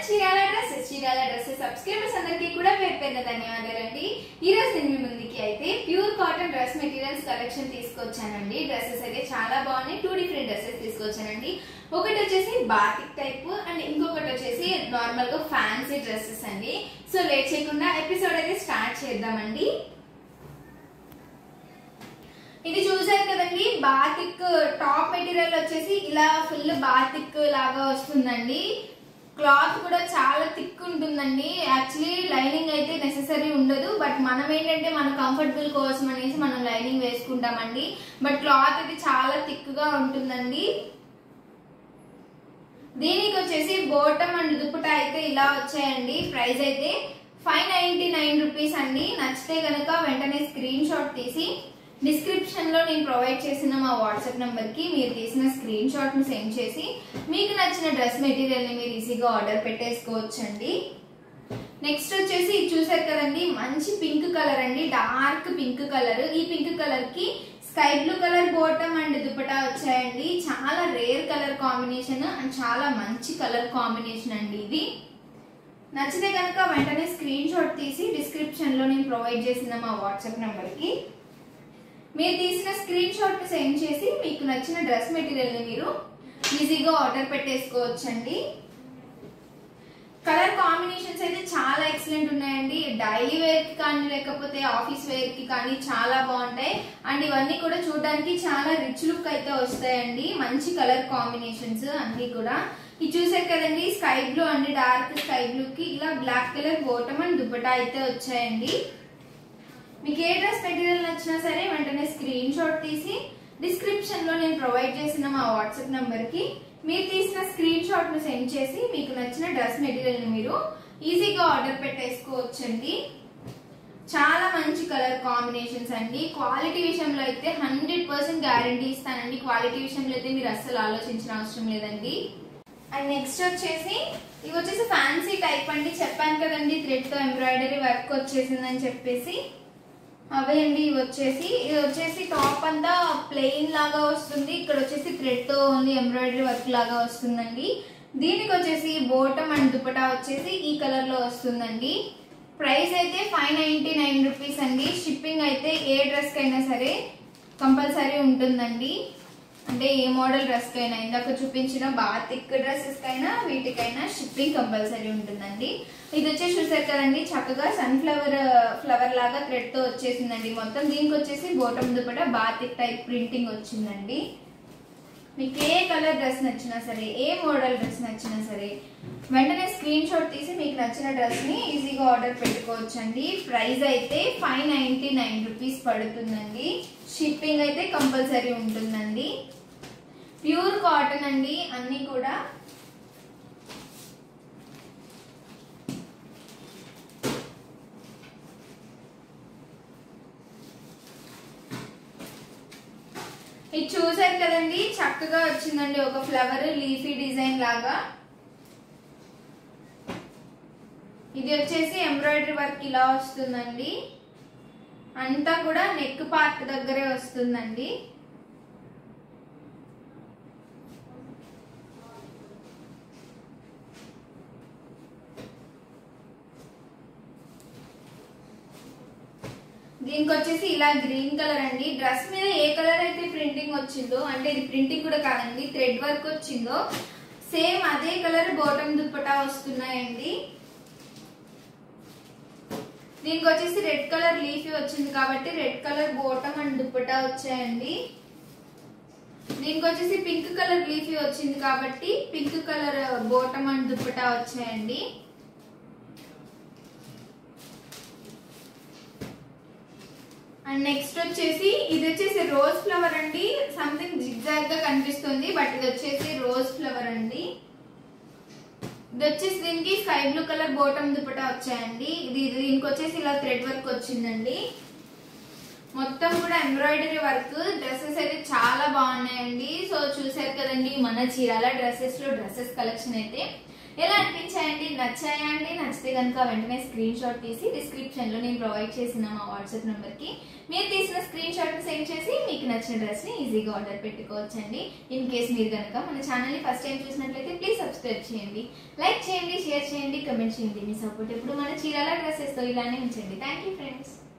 Chirala dresses Chirala dresses subscribers అందరికీ కూడా పేరు పేరున ధన్యవాదాలండి ఈ రోజు నేను మీ ముందుకి అయితే pure cotton dress materials collection తీసుకొచ్చానండి డ్రెస్సెస్ అయితే చాలా బాగున్నాయి టూ డిఫరెంట్ డ్రెస్సెస్ తీసుకొచ్చానండి ఒకటి వచ్చేసి బాతిక్ టైప్ అండ్ ఇంకొకటి వచ్చేసి నార్మల్ గా ఫ్యాన్సీ డ్రెస్సెస్ అండి సో లేట్ చేయకుండా ఎపిసోడ్ అయితే స్టార్ట్ చేద్దామండి ఇది చూసారు కదండి బాతిక్ టాప్ మెటీరియల్ వచ్చేసి ఇలా ఫుల్ బాతిక్ లాగా వస్తుందండి క్లాత్ కూడా చాలా థిక్ ఉంటుందండి యాక్చువల్లీ లైనింగ్ అయితే నెససరీ ఉండదు బట్ మనం ఏంటంటే మన కంఫర్టబుల్ కోసం అనేసి మనం లైనింగ్ వేసుకుంటామండి బట్ క్లాత్ అయితే చాలా థిక్ గా ఉంటుందండి దీనికి వచ్చేసి బోటమ్ అండ్ దుప్పట అయితే ఇలా వచ్చాయండి ప్రైస్ అయితే ఫైవ్ నైన్టీ నైన్ రూపీస్ అండి నచ్చితే కనుక వెంటనే స్క్రీన్ షాట్ తీసి డిస్క్రిప్షన్ లో నేను ప్రొవైడ్ చేసిన మా వాట్సాప్ నంబర్ కి మీరు తీసిన స్క్రీన్ షాట్ ను సెండ్ చేసి మీకు నచ్చిన డ్రెస్ మెటీరియల్ ని మీరు ఈజీగా ఆర్డర్ పెట్టేసుకోవచ్చండి నెక్స్ట్ వచ్చేసి ఇది చూసారు కదండి మంచి పింక్ కలర్ అండి డార్క్ పింక్ కలర్ ఈ పింక్ కలర్ కి sky blue colour bottom and dupatta వచ్చాయండి చాలా రేర్ కలర్ కాంబినేషన్ అండ్ చాలా మంచి కలర్ కాంబినేషన్ అండి ఇది నచ్చితే కనుక వెంటనే స్క్రీన్ షాట్ తీసి డిస్క్రిప్షన్ లో నేను ప్రొవైడ్ చేసిన మా వాట్సాప్ నంబర్ కి మీరు తీసిన స్క్రీన్ షాట్ ని సెండ్ చేసి మీకు నచ్చిన డ్రెస్ మెటీరియల్ ని మీరు ఈజీగా ఆర్డర్ పెట్టేసుకోవచ్చండి కలర్ కాంబినేషన్స్ అయితే చాలా ఎక్సలెంట్ ఉన్నాయండి డైలీ వేర్ కి కానీ లేకపోతే ఆఫీస్ వేర్ కి కానీ చాలా బాగుంటాయి అండ్ ఇవన్నీ కూడా చూడడానికి చాలా రిచ్ లుక్ అయితే వస్తాయండి మంచి కలర్ కాంబినేషన్స్ అన్ని కూడా ఇది చూసారు కదండి sky blue and dark sky blue కి ఇలా black colour bottom and dupatta అయితే వచ్చాయండి మీకు ఏ డ్రెస్ మెటీరియల్ నచ్చినా సరే వెంటనే స్క్రీన్ షాట్ తీసి డిస్క్రిప్షన్ లో నేను ప్రొవైడ్ చేసిన మా వాట్సాప్ నంబర్ కి మీరు తీసిన స్క్రీన్ షాట్ ను సెండ్ చేసి మీకు నచ్చిన డ్రెస్ మెటీరియల్ ని మీరు ఈజీగా ఆర్డర్ పెట్టేసుకోవచ్చండి చాలా మంచి కలర్ కాంబినేషన్స్ అండి క్వాలిటీ విషయంలో అయితే హండ్రెడ్ పర్సెంట్ గ్యారంటీ ఇస్తానండి క్వాలిటీ విషయంలో అయితే మీరు అస్సలు ఆలోచించిన అవసరం లేదండి అండ్ నెక్స్ట్ వచ్చేసి ఇవి వచ్చేసి ఫ్యాన్సీ టైప్ అండి చెప్పాను కదండి థ్రెడ్ తో ఎంబ్రాయిడరీ వర్క్ వచ్చేసిందని చెప్పేసి అవే అండి ఇవి వచ్చేసి ఇది వచ్చేసి టాప్ అంతా ప్లెయిన్ లాగా వస్తుంది ఇక్కడ వచ్చేసి థ్రెడ్ తో ఓన్లీ ఎంబ్రాయిడరీ వర్క్ లాగా వస్తుందండి దీనికి వచ్చేసి బోటమ్ అండ్ దుపటా వచ్చేసి ఈ కలర్ లో వస్తుందండి ప్రైస్ అయితే ఫైవ్ నైన్టీ నైన్ రూపీస్ అండి షిప్పింగ్ అయితే ఏ డ్రెస్ కైనా సరే కంపల్సరీ ఉంటుందండి అంటే ఏ మోడల్ డ్రెస్ కైనా ఇందాక చూపించిన బాగా థిక్ డ్రెస్సెస్ కైనా వీటికైనా షిప్పింగ్ కంపల్సరీ ఉంటుందండి ఇది వచ్చేసి చూసారు కదండి చక్కగా సన్ఫ్లవర్ ఫ్లవర్ లాగా థ్రెడ్ తో వచ్చేసిందండి మొత్తం దీనికి వచ్చేసి bottom dupatta batik type printing వచ్చిందండి మీకు ఏ కలర్ డ్రెస్ నచ్చినా సరే ఏ మోడల్ డ్రెస్ నచ్చినా సరే వెంటనే స్క్రీన్ షాట్ తీసి మీకు నచ్చిన డ్రెస్ ని ఈజీగా ఆర్డర్ పెట్టుకోవచ్చండి ప్రైస్ అయితే ఫైవ్ నైన్టీ నైన్ రూపీస్ పడుతుందండి షిప్పింగ్ అయితే కంపల్సరీ ఉంటుందండి ప్యూర్ కాటన్ అండి అన్ని కూడా ఇది చూసారు కదండి చక్కగా వచ్చిందండి ఒక ఫ్లవర్ లీఫీ డిజైన్ లాగా ఇది వచ్చేసి ఎంబ్రాయిడరీ వర్క్ ఇలా వస్తుందండి అంతా కూడా నెక్ పార్ట్ దగ్గరే వస్తుందండి దీనికి వచ్చేసి ఇలా గ్రీన్ కలర్ అండి డ్రెస్ మీద ఏ కలర్ అయితే ప్రింటింగ్ వచ్చిందో అంటే ఇది ప్రింటింగ్ కూడా కాదండి థ్రెడ్ వర్క్ వచ్చిందో సేమ్ అదే కలర్ బాటమ్ దుప్పటా వస్తున్నాయండి దీనికి వచ్చేసి రెడ్ కలర్ లీఫీ వచ్చింది కాబట్టి red colour bottom and dupatta వచ్చాయండి దీనికి వచ్చేసి పింక్ కలర్ లీఫీ వచ్చింది కాబట్టి pink colour bottom and dupatta వచ్చాయండి అండ్ నెక్స్ట్ వచ్చేసి ఇది వచ్చేసి రోజ్ ఫ్లవర్ అండి సంథింగ్ జిగ్జాగ్ గా కనిపిస్తుంది బట్ ఇది వచ్చేసి రోజ్ ఫ్లవర్ అండి ఇది వచ్చేసి దీనికి sky blue colour bottom dupatta వచ్చాయండి ఇది దీనికి వచ్చేసి ఇలా థ్రెడ్ వర్క్ వచ్చిందండి మొత్తం కూడా ఎంబ్రాయిడరీ వర్క్ డ్రెస్సెస్ అయితే చాలా బాగున్నాయండి సో చూసారు కదండి మన చీరాల డ్రెస్సెస్ లో డ్రెస్సెస్ కలెక్షన్ అయితే ఎలా అనిపించాయండి నచ్చాయా అండి నచ్చితే కనుక వెంటనే స్క్రీన్ షాట్ తీసి డిస్క్రిప్షన్ లో నేను ప్రొవైడ్ చేసిన మా వాట్సాప్ నెంబర్ కి మీరు తీసిన స్క్రీన్ షాట్ ని సెండ్ చేసి మీకు నచ్చిన డ్రెస్ ని ఈజీగా ఆర్డర్ పెట్టుకోవచ్చండి ఇన్ కేస్ మీరు కనుక మన ఛానల్ ని ఫస్ట్ టైం చూసినట్లయితే ప్లీజ్ సబ్స్క్రైబ్ చేయండి లైక్ చేయండి షేర్ చేయండి కమెంట్ చేయండి మీ సపోర్ట్ ఎప్పుడు మన చీరాల డ్రెస్సెస్ తో ఇలానే ఉంచండి థ్యాంక్ యూ ఫ్రెండ్స్